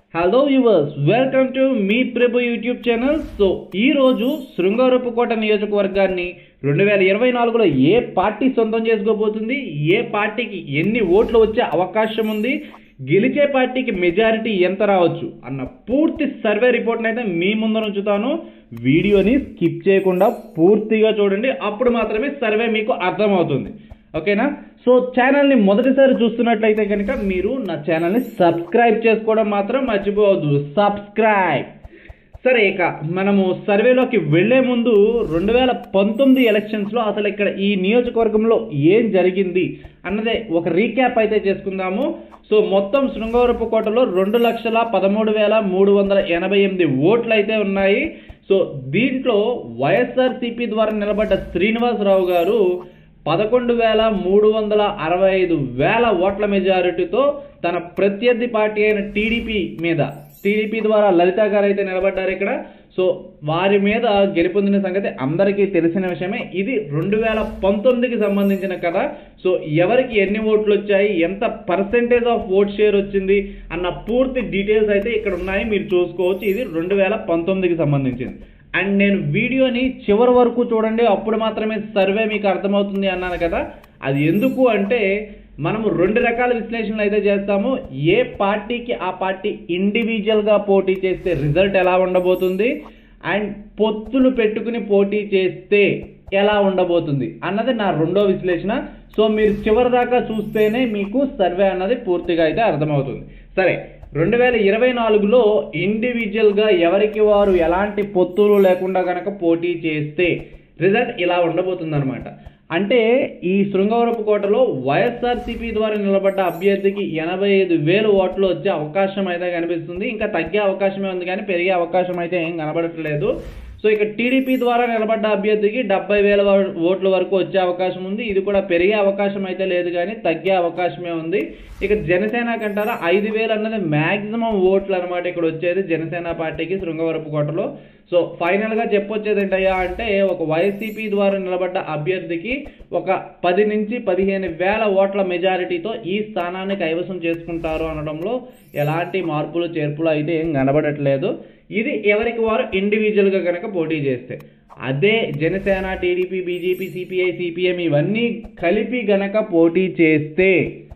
hello yours welcome to మీ Prabhu YouTube channel so ఈ రోజు శృంగారపుకోట నియోజకవర్గాన్ని రెండు వేల ఇరవై నాలుగులో ఏ పార్టీ సొంతం చేసుకోబోతుంది ఏ పార్టీకి ఎన్ని ఓట్లు వచ్చే అవకాశం ఉంది గెలిచే పార్టీకి మెజారిటీ ఎంత రావచ్చు అన్న పూర్తి సర్వే రిపోర్ట్ని అయితే మీ ముందర ఉంచుతాను వీడియోని స్కిప్ చేయకుండా పూర్తిగా చూడండి అప్పుడు మాత్రమే సర్వే మీకు అర్థమవుతుంది ఓకేనా సో ఛానల్ని మొదటిసారి చూస్తున్నట్లయితే కనుక మీరు నా ఛానల్ని సబ్స్క్రైబ్ చేసుకోవడం మాత్రం మర్చిపోవద్దు సబ్స్క్రైబ్ సరే ఇక మనము సర్వేలోకి వెళ్లే ముందు రెండు వేల పంతొమ్మిది ఎలక్షన్స్లో అసలు ఇక్కడ ఈ నియోజకవర్గంలో ఏం జరిగింది అన్నదే ఒక రీక్యాప్ అయితే చేసుకుందాము సో మొత్తం శృంగవరపు కోటలో రెండు లక్షల పదమూడు వేల మూడు వందల ఎనభై ఎనిమిది ఓట్లు అయితే ఉన్నాయి సో దీంట్లో వైఎస్ఆర్సీపీ ద్వారా నిలబడ్డ శ్రీనివాసరావు గారు పదకొండు వేల మూడు వందల అరవై ఐదు వేల ఓట్ల మెజారిటీతో తన ప్రత్యర్థి పార్టీ అయిన టీడీపీ మీద టీడీపీ ద్వారా లలిత గారు అయితే నిలబడ్డారు ఇక్కడ సో వారి మీద గెలుపొందిన సంగతి అందరికీ తెలిసిన విషయమే ఇది రెండు వేల పంతొమ్మిదికి సంబంధించిన కథ సో ఎవరికి ఎన్ని ఓట్లు వచ్చాయి ఎంత పర్సెంటేజ్ ఆఫ్ ఓట్ షేర్ వచ్చింది అన్న పూర్తి డీటెయిల్స్ అయితే ఇక్కడ ఉన్నాయి మీరు చూసుకోవచ్చు ఇది రెండు వేల పంతొమ్మిదికి సంబంధించింది అండ్ నేను వీడియోని చివరి వరకు చూడండి అప్పుడు మాత్రమే సర్వే మీకు అర్థమవుతుంది అన్నాను కదా అది ఎందుకు అంటే మనము రెండు రకాల విశ్లేషణలు అయితే చేస్తాము ఏ పార్టీకి ఆ పార్టీ ఇండివిజువల్గా పోటీ చేస్తే రిజల్ట్ ఎలా ఉండబోతుంది అండ్ పొత్తులు పెట్టుకుని పోటీ చేస్తే ఎలా ఉండబోతుంది అన్నది నా రెండో విశ్లేషణ సో మీరు చివరి దాకా చూస్తేనే మీకు సర్వే అన్నది పూర్తిగా అయితే అర్థమవుతుంది సరే రెండు వేల ఇరవై నాలుగులో ఇండివిజువల్గా ఎవరికి వారు ఎలాంటి పొత్తులు లేకుండా కనుక పోటీ చేస్తే రిజల్ట్ ఇలా ఉండబోతుంది అనమాట అంటే ఈ శృంగవరపు కోటలో వైఎస్ఆర్సీపీ ద్వారా నిలబడ్డ అభ్యర్థికి ఎనభై ఐదు వేలు ఓట్లు వచ్చే అవకాశం అయితే కనిపిస్తుంది ఇంకా తగ్గే అవకాశమే ఉంది కానీ పెరిగే అవకాశం అయితే ఏం కనబడట్లేదు సో ఇక టీడీపీ ద్వారా నిలబడ్డ అభ్యర్థికి డెబ్బై వేల ఓట్ల వరకు వచ్చే అవకాశం ఉంది ఇది కూడా పెరిగే అవకాశం అయితే లేదు కానీ తగ్గే అవకాశమే ఉంది ఇక జనసేన కంటారా ఐదు వేలు అన్నది మ్యాక్సిమం ఓట్లు అనమాట ఇక్కడ వచ్చేది జనసేన పార్టీకి శృంగవరపు కోటలో సో ఫైనల్గా చెప్పొచ్చేది ఏంటయ్యా అంటే ఒక వైసీపీ ద్వారా నిలబడ్డ అభ్యర్థికి ఒక పది నుంచి పదిహేను వేల ఓట్ల మెజారిటీతో ఈ స్థానాన్ని కైవసం చేసుకుంటారు అనడంలో ఎలాంటి మార్పులు చేర్పులు అయితే ఏం కనబడట్లేదు ఇది ఎవరికి వారు ఇండివిజువల్గా కనుక పోటీ చేస్తే అదే Janasena TDP BJP CPI CPM ఇవన్నీ కలిపి గనక పోటీ చేస్తే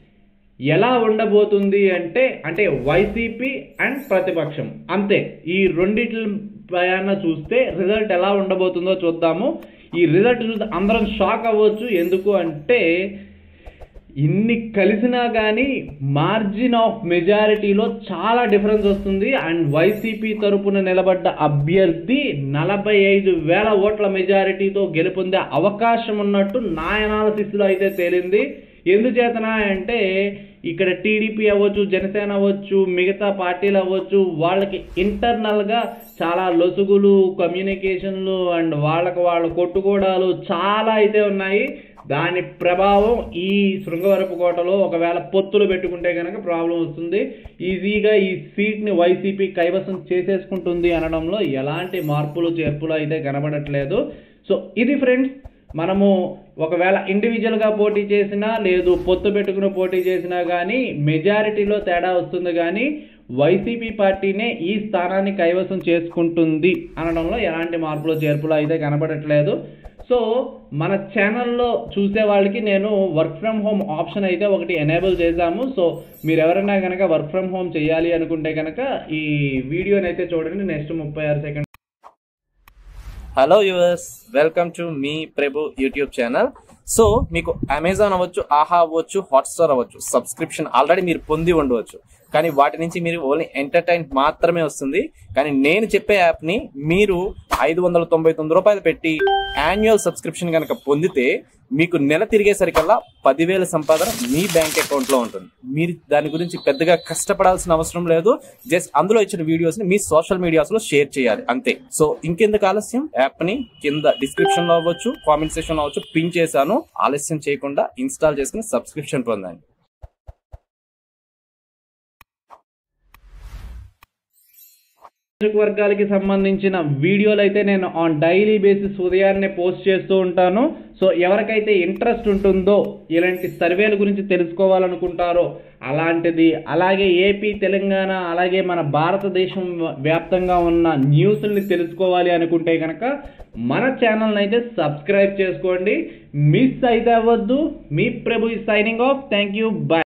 ఎలా ఉండబోతుంది అంటే అంటే వైసీపీ అండ్ ప్రతిపక్షం అంతే ఈ రెండిట్ల పైన చూస్తే రిజల్ట్ ఎలా ఉండబోతుందో చూద్దాము ఈ రిజల్ట్ చూస్తే అందరం షాక్ అవ్వచ్చు ఎందుకు అంటే ఇన్ని కలిసినా కానీ మార్జిన్ ఆఫ్ మెజారిటీలో చాలా డిఫరెన్స్ వస్తుంది అండ్ వైసీపీ తరపున నిలబడ్డ అభ్యర్థి నలభై ఐదు వేల ఓట్ల మెజారిటీతో గెలుపొందే అవకాశం ఉన్నట్టు నా అనాలసిస్లో అయితే తేలింది ఎందుచేతన అంటే ఇక్కడ టీడీపీ అవ్వచ్చు జనసేన అవ్వచ్చు మిగతా పార్టీలు అవ్వచ్చు వాళ్ళకి ఇంటర్నల్గా చాలా లొసుగులు కమ్యూనికేషన్లు అండ్ వాళ్ళకి వాళ్ళు కొట్టుకోవడాలు చాలా అయితే ఉన్నాయి దాని ప్రభావం ఈ శృంగవరపు కోటలో ఒకవేళ పొత్తులు పెట్టుకుంటే కనుక ప్రాబ్లం వస్తుంది ఈజీగా ఈ సీట్ని వైసీపీ కైవసం చేసేసుకుంటుంది అనడంలో ఎలాంటి మార్పులు చేర్పులు అయితే కనబడట్లేదు సో ఇది ఫ్రెండ్స్ మనము ఒకవేళ ఇండివిజువల్గా పోటీ చేసినా లేదు పొత్తు పెట్టుకుని పోటీ చేసినా కానీ మెజారిటీలో తేడా వస్తుంది కానీ వైసీపీ పార్టీనే ఈ స్థానాన్ని కైవసం చేసుకుంటుంది అనడంలో ఎలాంటి మార్పులు చేర్పులు అయితే కనబడట్లేదు సో మన ఛానల్లో చూసే వాళ్ళకి నేను వర్క్ ఫ్రమ్ హోమ్ ఆప్షన్ అయితే ఒకటి ఎనేబుల్ చేశాము సో మీరు ఎవరైనా కనుక వర్క్ ఫ్రమ్ హోమ్ చేయాలి అనుకుంటే కనుక ఈ వీడియోని అయితే చూడండి నెక్స్ట్ ముప్పై ఆరు second hello yours welcome to మీ ప్రభు యూట్యూబ్ ఛానల్ సో మీకు అమెజాన్ అవ్వచ్చు ఆహా అవ్వచ్చు హాట్స్టార్ అవ్వచ్చు సబ్స్క్రిప్షన్ ఆల్రెడీ మీరు పొంది ఉండవచ్చు కానీ వాటి నుంచి మీరు ఓన్లీ ఎంటర్టైన్ మాత్రమే వస్తుంది కానీ నేను చెప్పే యాప్ని మీరు ఐదు వందల తొంభై తొమ్మిది రూపాయలు పెట్టి యాన్యువల్ సబ్స్క్రిప్షన్ కనుక పొందితే మీకు నెల తిరిగేసరికల్లా పదివేల సంపాదన మీ బ్యాంక్ అకౌంట్ లో ఉంటుంది మీరు దాని గురించి పెద్దగా కష్టపడాల్సిన అవసరం లేదు జస్ట్ అందులో ఇచ్చిన వీడియోస్ ని మీ సోషల్ మీడియాస్ లో షేర్ చేయాలి అంతే సో ఇంకెందుకు ఆలస్యం యాప్ ని కింద డిస్క్రిప్షన్ లో అవ్వచ్చు కామెంట్ సెక్షన్ లో అవ్వచ్చు పిన్ చేశాను ఆలస్యం చేయకుండా ఇన్స్టాల్ చేసుకుని సబ్స్క్రిప్షన్ పొందండి వర్గాలకి సంబంధించిన వీడియోలు అయితే నేను ఆన్ డైలీ బేసిస్ ఉదయాన్నే పోస్ట్ చేస్తూ ఉంటాను సో ఎవరికైతే ఇంట్రెస్ట్ ఉంటుందో ఇలాంటి సర్వేల గురించి తెలుసుకోవాలనుకుంటారో అలాంటిది అలాగే ఏపీ తెలంగాణ అలాగే మన భారతదేశం వ్యాప్తంగా ఉన్న న్యూస్ని తెలుసుకోవాలి అనుకుంటే కనుక మన ఛానల్ని అయితే సబ్స్క్రైబ్ చేసుకోండి మిస్ అయితే అవ్వద్దు మీ Prabhu signing off thank you bye